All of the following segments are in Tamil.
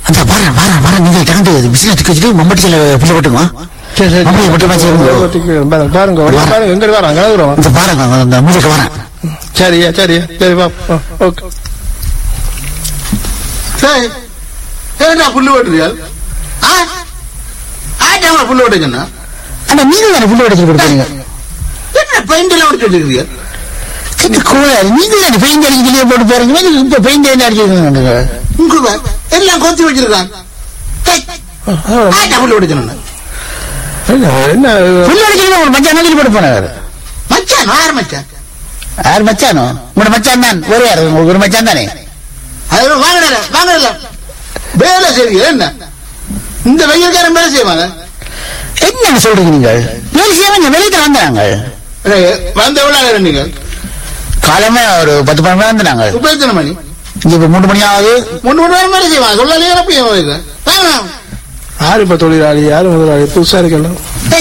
அந்த வார வார வார நீங்க டகந்து பிசினஸ் வச்சுட்டு மம்பட்டி சில புள்ள போட்டுங்க சரி சரி மம்பட்டி போட்டு வச்சு பாருங்க பாருங்க வழி பாருங்க எங்க வராங்க கிளம்புறோம் இந்த பாருங்க அந்த மூலைக்கு வரேன் சரியா சரியா சரி பா ஓகே சரி ஏன்டா புல்லு ஓட்டுறியா ஆ ஆட்டாம புல்லு ஓட்டுச்சுன்னா ஆனா நீங்க தானே புள்ள உடைச்சு கொடுத்தீங்க என்ன பெயிண்டில் ஓடிச்சு வச்சிருக்கீங்க இது கோளாறு நீங்க தானே பெயிண்ட் அடிக்கிறீங்க போட்டு போறீங்க இப்ப பெயிண்ட் என்ன அடிக்கிறீங்க உங்க எல்லாம் கொத்தி வச்சிருக்கான் ஆட்டா புல்லு ஓடிச்சுன்னா என்ன என்ன புள்ள அடிக்கிறீங்க ஒரு மச்சான் மாதிரி போட்டு போனாரு மச்சான் வார மச்சான் யார் மச்சானோ உங்களோட மச்சான் தான் ஒரே யாரு உங்களுக்கு ஒரு மச்சான் தானே அது வாங்கல வாங்கல வேலை செய்வீங்க என்ன இந்த வெயில்காரன் வேலை செய்வாங்க என்ன சொல்றீங்க நீங்க வேலை செய்வாங்க வெளியே வந்தாங்க வந்த எவ்வளவு நேரம் நீங்க காலமே ஒரு பத்து பன்னெண்டு மணி வந்தாங்க இப்ப எத்தனை மணி இங்க இப்ப மூணு மணி ஆகுது மூணு மணி நேரம் வேலை செய்வாங்க சொல்லலையே அப்படி வாங்க யாரு இப்ப தொழிலாளி யாரு முதலாளி புதுசா இருக்கலாம்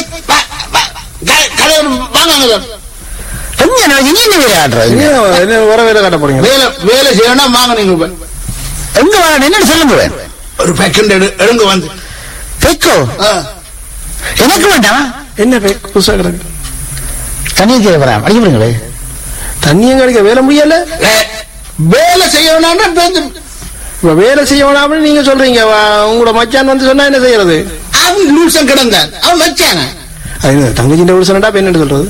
கலைவர் வாங்க என்ன நீ என்ன வேலை ஆடுறது என்ன என்ன வர வேலை காட்ட போறீங்க வேலை வேலை செய்யணும் வாங்க நீங்க இப்ப. எங்க வர என்னன்னு சொல்லுங்க ஒரு பேக்கெண்ட் எடு எடுங்க வந்து பெக்கோ ஆ. எனக்கு வேண்டாம் என்ன பேக் புதுசா கிடக்கு தண்ணி கீழே வரேன் அடிக்க போறீங்களே தண்ணியும் கிடைக்க வேலை முடியல ஏ, வேலை செய்யணும்னா பேருந்து இப்ப வேலை செய்ய வேணாம்னு நீங்க சொல்றீங்க வா- உங்களோட மச்சான் வந்து சொன்னா என்ன செய்யறது அவன் லூசம் கிடந்தான் அவன் வச்சாங்க அது தங்கச்சிண்ட ஒரு சொன்னா என்ன சொல்றது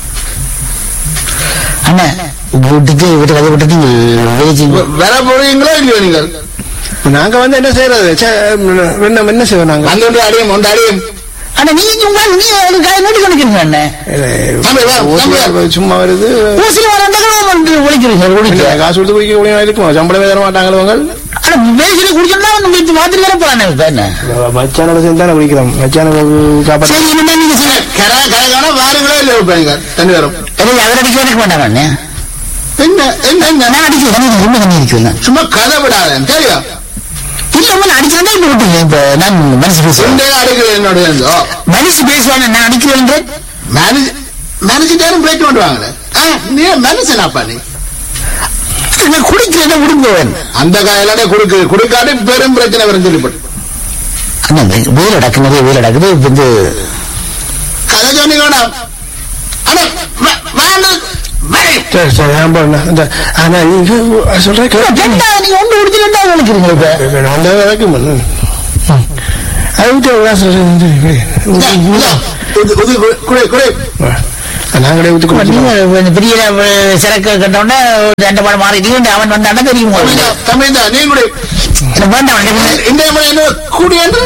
அண்ணா விட்டுட்டு விட்டு கதை விட்டுட்டு வேலைக்கு வர போறீங்களோ இல்லையோ நீங்கள் இப்ப நாங்க வந்து என்ன செய்யறது சே, என்ன என்ன செய்வோம் நாங்க அந்த ஒன்று அடியும் ஒன்று அடியும் அண்ணா நீங்க உங்க நீ ஒரு காய் நோட்டி கணக்கிறீங்க அண்ணா தம்பி, வா, தம்பி. ஓட்டு சும்மா வருது ஊசில வர வந்து ஒழிக்கிறீங்க என்ன, ஒழிக்க காசு கொடுத்து குடிக்க முடியும் இருக்குமா சம்பளமே தர மாட்டாங்களே அவங்க ஆனா வேலைக்கு குடிச்சோம்னா வந்து மாத்திரி வர போறானே இப்ப என்ன மச்சானோட சேர்ந்து தானே குடிக்கிறோம் மச்சான காப்பாற்ற சரி என்ன நீங்க செய்ய கரை கரைக்கான வாருங்களோ இல்லையோ இப்ப நீங்கள் தண்ணி வரும் எனக்கு அவர் அடிக்க எனக்கு வேண்டாம் அண்ணே என்ன என்ன என்ன நான் அடிக்க தண்ணி ரொம்ப தண்ணி அடிக்கிறேன் சும்மா கதை விடாத சரியா இல்ல அம்மா நான் அடிக்கிறதா இப்ப விட்டுங்க இப்ப நான் மனசு பேசுவேன் ரெண்டே அடிக்கல என்னோட சேர்ந்து ஓ மனசு பேசுவாங்க நான் அடிக்கிறேன் மேனேஜ் மேனேஜர் போயிட்டு கொண்டு வாங்களே ஆ, நீ மனுஷனாப்பா நீ நான் குடிக்கிறத விடுங்குவேன் அந்த காயிலாடே கொடுக்கு கொடுக்காட்டி பெரும் பிரச்சனை வரும் சொல்லிப்பட்டு அண்ணா இந்த வேலை நடக்கு நிறைய வேலை நடக்குது இப்ப வந்து கதை சொன்னீங்க வேணாம் அண்ணா வ- வேண்டாம் வரை. சரி சரி நான் போறேன் இந்த ஆனா நீங்க சொல்றேன் கேட்க- ரெண்டாவது நீங்க ஒன்று குடிச்சு ரெண்டாவது நினைக்கிறீங்க இப்ப அந்த வரைக்கும் பண்ணு. அது விட்டு ஒரு glass ல இருந்து இந்தா, இந்தா, உது- உது, குடி, குடி, குடி. நாங்களே ஊத்தி இப்ப குடிச்சிருவோம். நீங்க இந்த பெரிய அஹ், சரக்கு கட்டவுடனே ரெண்டு பாடம் மாறிட்டீங்க அவன் வந்தாண்டா தெரியும் தம்பி, உங்களுக்கு. இந்தா, தம்பி, இந்தா, நீ குடி. எனக்கு வேண்டாம் எனக்கு இந்த முறை என்ன கூடி என்று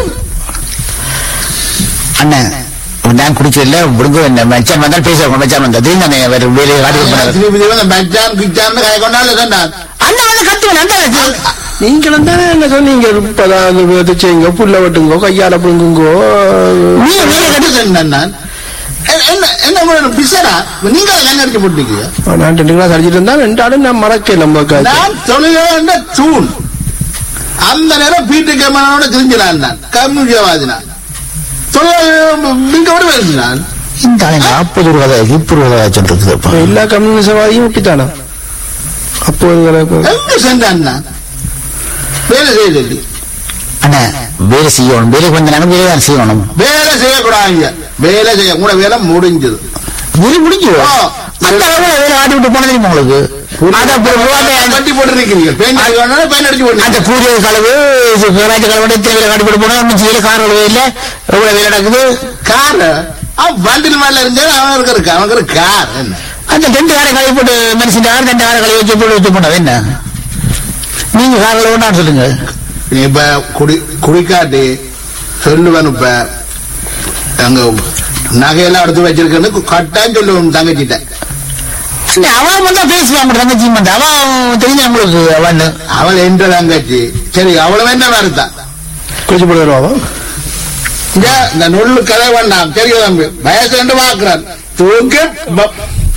அண்ணன் நான் குடிக்கல விடுங்க என்ன மச்சான் வந்தால் பேசுவாங்க மச்சான் வந்தா தெரியும் தானே வேற வேலையை காட்டி கொடுப்பாரு. திருப்பி திருப்பி இந்த மச்சான் கிச்சான்னு கை கொண்டாலும் சொன்னான் அண்ணன் வந்து கத்துவேன் அந்த நீங்களும் தானே என்ன சொன்னீங்க இப்பதான் அது இது செய்யுங்க புல்ல வெட்டுங்கோ கையால பிடுங்குங்கோ நீ வேலை கட்டு என்ன சொன்னேன் நான் எ- என்ன என்ன உங்களுக்கு பிசரா நீங்க கண்ணு அடிச்சு போட்டீங்க நான் ரெண்டு கிளாஸ் அடிச்சிட்டு இருந்தா ரெண்டு ஆடும் நான் மறக்க நம்ம நான் தொழில தூண் அந்த நேரம் பீட்டு கேமராவோட தெரிஞ்சினான் நான் கம்யூனிவாதி நான் தொழில் நீங்க விட வேணும் நான் இந்த ஆளு நாற்பது ரூபா முப்பது ரூபா சொல்லிருக்குதுப்பா எல்லா கம்யூனிசவாதியும் இப்படித்தானா அப்போது எங்க சென்றான் நான் வேலை செய்ய சொல்லி அண்ணா வேலை செய்யணும் வேலைக்கு வந்தாங்க வேலை தான் செய்யணும் வேலை செய்யக்கூடாது வேலை செய்ய கூட வேலை முடிஞ்சது வேலை முடிஞ்சு ஆ. அந்த அளவுல வேலை ஆட்டி விட்டு போன தெரியுமா உங்களுக்கு அது அப்புறம் ரூபாய் கட்டி போட்டுருக்கீங்க பெயிண்ட் அடிக்கணும்னா பெயிண்ட் அடிச்சு அந்த போட்டு கூலிய கலவு கராச்சி கலவு தேவையில காட்டி போட்டு போனா ஒன்றும் செய்யல கார் அளவு இல்ல எவ்வளவு வேலை நடக்குது கார் அவன் வண்டில் மேல இருந்தா அவனுக்கு இருக்கு அவனுக்கு இருக்கு கார் என்ன அந்த ரெண்டு காரை கழுவி போட்டு மனுஷன் கார் ரெண்டு காரை கழுவி வச்சு போட்டு வச்சு போனது என்ன நீங்க கார் கழுவுனா சொல்லுங்க நீ இப்ப குடி குடிக்காட்டி சொல்லுவேன் இப்ப அங்க நகையெல்லாம் எடுத்து வச்சிருக்கேன்னு கட்டான்னு சொல்லுவேன் தங்கச்சிட்ட இல்ல, அவன் வந்தா பேசுவாங்க தங்கச்சி வந்து அவன் தெரிஞ்ச உங்களுக்கு அவன் அவள் என்ற தங்கச்சி சரி அவ்வளவு என்ன வருத்தா குளிச்சு போட்டு வருவாவா இங்க இந்த நொல்லு கதை வேண்டாம் சரி தம்பி வயசு ரெண்டு பாக்குறான் தூங்க ப-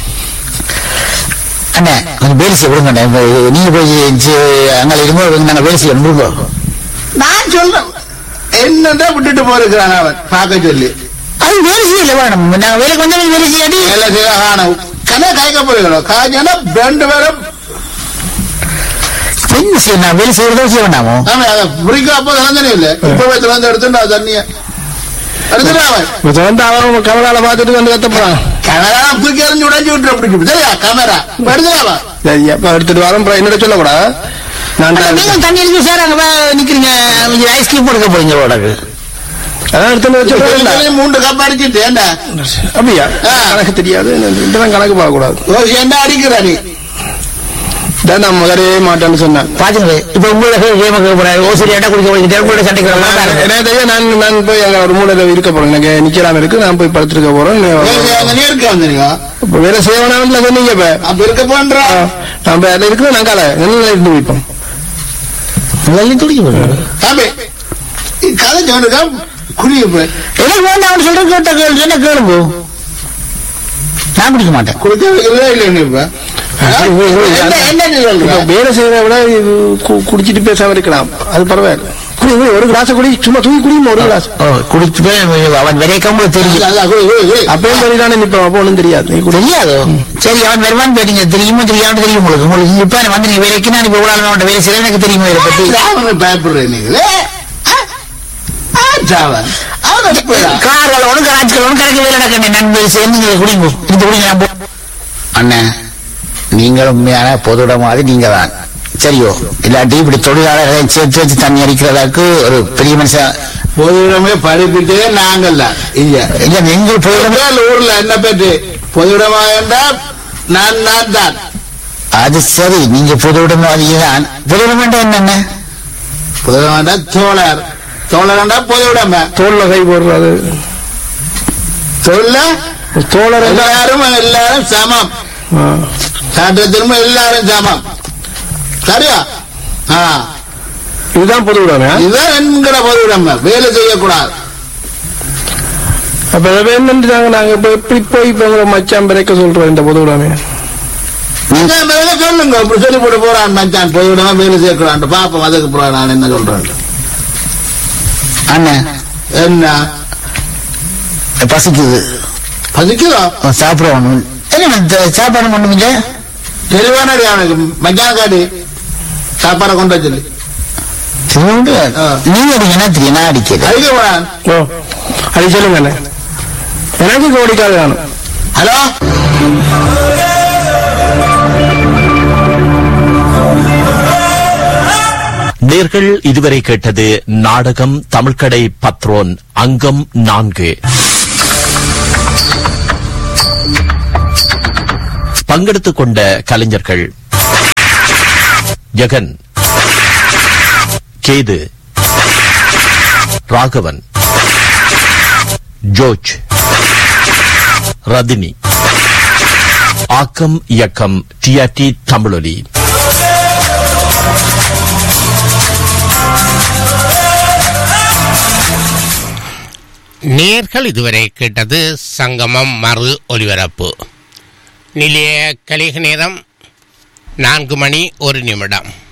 அண்ணே கொஞ்சம் வேலை செய்ய விடுங்க அண்ணே. இப்ப நீங்க போய் சி- அங்க இருக்கும்போது நாங்க வேலை செய்ய விடுங்க நான் சொல்றேன் என்னன்றா விட்டுட்டு போயிருக்கிறான் அவன் பார்க்க சொல்லி அது வேலை செய்யல வேணும் நாங்க வேலை கொஞ்சம் வேலை செய்யாடி வேலை செய்ய காணும் கதை காய்க்க போயிருக்கிறோம் காய்ச்சனா ரெண்டு பேரும் என்ன செய்யணும் வேலை செய்யறதோ செய்ய வேண்டாமோ ஆமா அதை பிடிக்க அப்போ திறந்தனே இல்ல இப்பவே திறந்து எடுத்துட்டா தண்ணிய எடுத்துட்டா அவன் இப்ப வந்து அவன் கமலால பார்த்துட்டு வந்து கத்தப்படான் கேமரா தூக்கி எறிஞ்சு உடைஞ்சு விட்டுற பிடிக்கும் சரியா கேமரா எடுத்துடாவா சரி அப்ப எடுத்துட்டு வரோம் அப்புறம் என்னோட சொல்லக்கூடாது நான் தான் நீங்க தண்ணி அடிச்சு சார் அங்க போய் நிக்கிறீங்க ஐஸ்கிரீம் போடுக்க போறீங்க உடக்கு அதான் எடுத்துட்டு வச்சு சொல்றேன்ல. மூன்று கப் அடிச்சுட்டு ஏண்டா அப்படியா ஆ. கணக்கு தெரியாது இப்பதான் கணக்கு பார்க்க கூடாது ஓ, ஏண்டா அடிக்கிற நீ இதான் நான் முதலே மாட்டேன்னு சொன்னேன் பாத்துங்க இப்ப உங்களோட கேம போறாரு ஓசிரி இடம் குடிக்க போறீங்க உங்களோட சண்டைக்கு நான் எனக்கு தெரியும், நான் நான் போய் அங்க ஒரு மூலையில இருக்க போறேன் எனக்கு நிக்கலாம் இருக்கு நான் போய் படுத்திருக்க போறேன் ஏய், நீ- அங்க நீ இருக்க வந்தீங்க இப்ப வேலை செய்ய வேணாம்ல சொன்னீங்க இப்ப அப்ப இருக்க போன்றா ஆ, நான் போய் அதுல இருக்கிறேன் நான் காலை நல்லா இருந்து வைப்போம் நல்லா துடிக்க போறீங்க தம்பி இ- கதை சொன்னுக்கா குடிய போய் எனக்கு வேண்டாம் சொல்ற கேட்ட கேள்வி என்ன கேளுங்க நான் குடிக்க மாட்டேன் குடிக்க வைக்கிறதா இல்லை நீ இப்ப ஆ? என்ன என்ன நீ இப்ப சொல்ற வேலை செய்யறத விட இது கு- குடிச்சிட்டு பேசாம இருக்கலாம் அது பரவாயில்ல குடி குடி, ஒரு கிளாஸ் குடி சும்மா தூக்கி குடியும் ஒரு கிளாஸ் ஓ குடிச்சுட்டு அவன் விரைக்காம தெரியும் அதான், குடி, குடி, குடி. அப்பயும் சரிதானே நிப்போம் அப்போ ஒண்ணும் தெரியாது நீ குடி தெரியாதோ சரி அவன் வருவான்னு கேட்டீங்க தெரியுமோ தெரியாம தெரியும் உங்களுக்கு உங்களுக்கு இப்ப வந்து நீங்க வேலைக்கு நான் இப்ப இவ்வளவு நாள் வேலை செய்யறேன் எனக்கு தெரியுமா இதை பத்தி சாவனை பயப்படுற நீங்களே ஆ? ஆ, சாவன். அவன் எப்படிடா? கார்களோடு கராச்சிகளோடு கணக்கு வேலை நடக்க நண்பர் சேர்ந்து நீங்க குடிங்க இந்த குடிங்க நான் போ- அண்ணன் நீங்கள் உண்மையான பொதுட மாதிரி நீங்க தான் சரியோ இல்லாட்டி இப்படி தொழிலாளர்களை சேர்த்து வச்சு தண்ணி அடிக்கிறதாக்கு ஒரு பெரிய மனுஷன் பொதுவிடமே படிப்பிட்டே நாங்கள் தான் இங்க இல்ல எங்கள் பொதுடமே முதல் ஊர்ல என்ன பேச்சு பொதுவிடமா என்றால் நான் நான் தான் அது சரி நீங்க பொதுவிடமாதிரி தான் பொதுவிடம் என்னென்ன பொதுவிடமா தோழர் தோழர்ண்டா பொதுவிடமே தோல்ல கை போடுறது சொல்ல தோழர் என்றா- எல்லாரும் எல்லாரும் சமம் ஆ. சட்டத்திலும் எல்லாரும் சமம் சரியா ஆ இதுதான் பொது விடாமே இதுதான் என்கிற பொதுவிடமை வேலை செய்யக்கூடாது அப்ப இதை வேணும்ன்றாங்க நாங்க இப்ப எப்படி போய் இப்ப உங்களை மச்சான் பிறக்க சொல்றோம் இந்த பொது விடாமே நீங்க மேல சொல்லுங்க இப்படி சொல்லி போட்டு போறான் மச்சான் பொதுவிடமா வேலை செய்யக்கூடாது பாப்போம் அதுக்கு அப்புறம் நான் என்ன சொல்றேன் அண்ணன் என்ன பசிக்குது பசிக்குதோ சாப்பிடணும் என்ன இந்த சாப்பாடு பண்ணுவீங்க தெளிவானடி அவனுக்கு மச்சான் காடி சாப்பாடை கொண்டு வச்சு திரும்ப ஆ. நீங்க அடிக்க என்ன தெரியும் நான் அடிக்கிறேன் அடிக்க போறான் ஓ அது சொல்லுங்க அண்ணே. எனக்கு கோடிக்காது வேணும் ஹலோ நேர்கள் இதுவரை கேட்டது நாடகம் தமிழ்கடை பத்ரோன் அங்கம் நான்கு பங்கெடுத்துக் கொண்ட கலைஞர்கள் ஜெகன் கேது ராகவன் ஜோர்ஜ் ரதினி ஆக்கம் இயக்கம் டிஆர்டி தமிழொலி நேர்கள் இதுவரை கேட்டது சங்கமம் மறு ஒலிபரப்பு நிலைய கலிக நேரம் நான்கு மணி ஒரு நிமிடம்